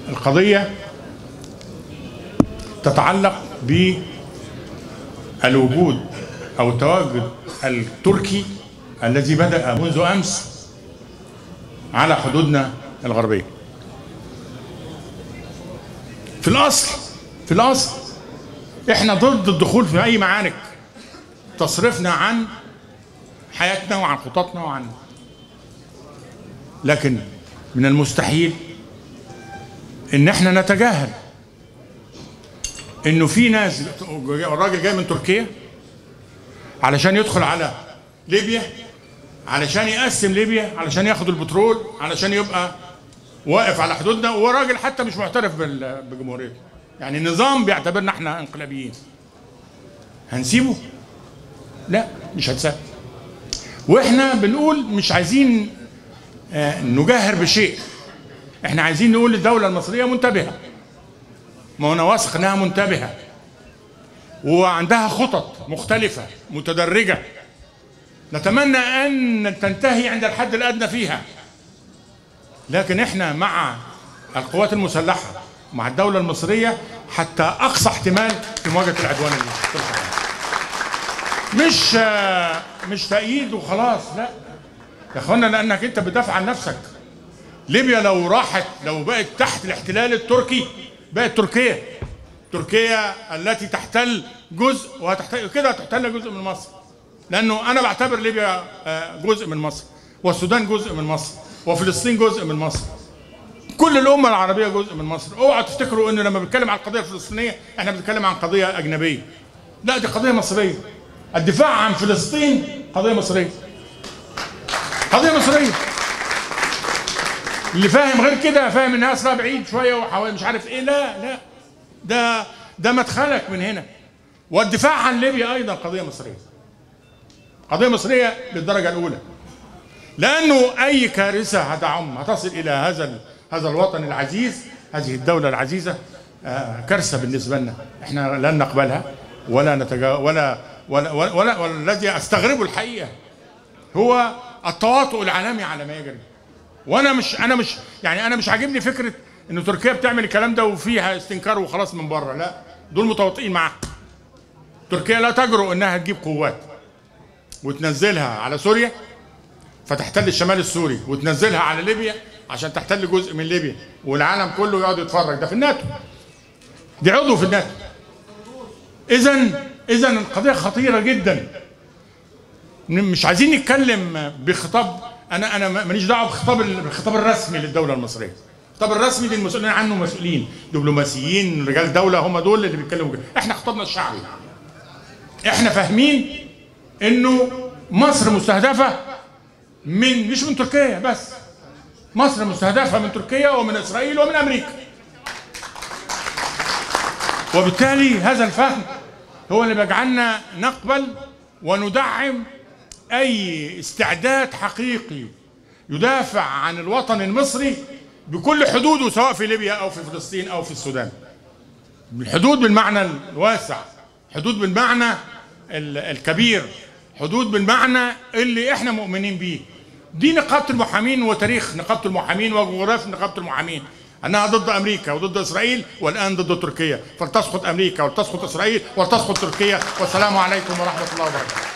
القضية تتعلق بالوجود أو التواجد التركي الذي بدأ منذ أمس على حدودنا الغربية في الأصل في الأصل إحنا ضد الدخول في أي معارك تصرفنا عن حياتنا وعن خططنا وعن لكن من المستحيل ان احنا نتجاهل انه في ناس الراجل جاي من تركيا علشان يدخل على ليبيا علشان يقسم ليبيا علشان ياخد البترول علشان يبقى واقف على حدودنا وراجل حتى مش معترف بال- بجمهوريته يعني النظام بيعتبرنا احنا انقلابيين هنسيبه لا مش هنسيبه واحنا بنقول مش عايزين آه، نجاهر بشيء احنا عايزين نقول للدولة المصرية منتبهة ما انا واثق انها منتبهة وعندها خطط مختلفة متدرجة نتمنى ان تنتهي عند الحد الادنى فيها لكن احنا مع القوات المسلحة مع الدولة المصرية حتى اقصى احتمال في مواجهة العدوان التركي مش آه، مش تأييد وخلاص لا يا اخوانا لانك انت بتدافع عن نفسك ليبيا لو راحت لو بقت تحت الاحتلال التركي بقت تركيا تركيا التي تحتل جزء وهتحتل كده هتحتل جزء من مصر لانه انا بعتبر ليبيا آه، جزء من مصر والسودان جزء من مصر وفلسطين جزء من مصر كل الامه العربيه جزء من مصر اوعوا تفتكروا ان لما بنتكلم عن القضيه الفلسطينيه احنا بنتكلم عن قضيه اجنبيه لا دي قضيه مصريه الدفاع عن فلسطين قضيه مصريه قضيه مصريه اللي فاهم غير كده فاهم انها اصلها بعيد شويه وحوالي مش عارف ايه لا لا ده ده مدخلك من هنا والدفاع عن ليبيا ايضا قضيه مصريه قضيه مصريه للدرجه الاولى لانه اي كارثه هتعم هتصل الى هذا ال- هذا الوطن العزيز هذه الدوله العزيزه آه، كارثه بالنسبه لنا احنا لن نقبلها ولا نتجا ولا ولا ولا, ولا, ولا الذي استغربه الحقيقه هو التواطؤ العالمي على ما يجري وانا مش انا مش يعني انا مش عاجبني فكره ان تركيا بتعمل الكلام ده وفيها استنكار وخلاص من بره لا دول متواطئين معاها تركيا لا تجرؤ انها تجيب قوات وتنزلها على سوريا فتحتل الشمال السوري وتنزلها على ليبيا عشان تحتل جزء من ليبيا والعالم كله يقعد يتفرج ده في الناتو دي عضو في الناتو اذا اذا القضيه خطيره جدا مش عايزين نتكلم بخطاب انا انا ماليش دعوه بخطاب الخطاب الرسمي للدوله المصريه الخطاب الرسمي دي المسؤولين عنه مسؤولين دبلوماسيين رجال دوله هم دول اللي بيتكلموا كده احنا خطابنا الشعبي احنا فاهمين انه مصر مستهدفه من مش من تركيا بس مصر مستهدفه من تركيا ومن اسرائيل ومن امريكا وبالتالي هذا الفهم هو اللي بيجعلنا نقبل وندعم اي استعداد حقيقي يدافع عن الوطن المصري بكل حدوده سواء في ليبيا او في فلسطين او في السودان الحدود بالمعنى الواسع حدود بالمعنى ال- الكبير حدود بالمعنى اللي احنا مؤمنين بيه دي نقابة المحامين وتاريخ نقابة المحامين وجغرافيا نقابة المحامين انها ضد امريكا وضد اسرائيل والان ضد تركيا فلتسقط امريكا ولتسقط اسرائيل ولتسقط تركيا والسلام عليكم ورحمة الله وبركاته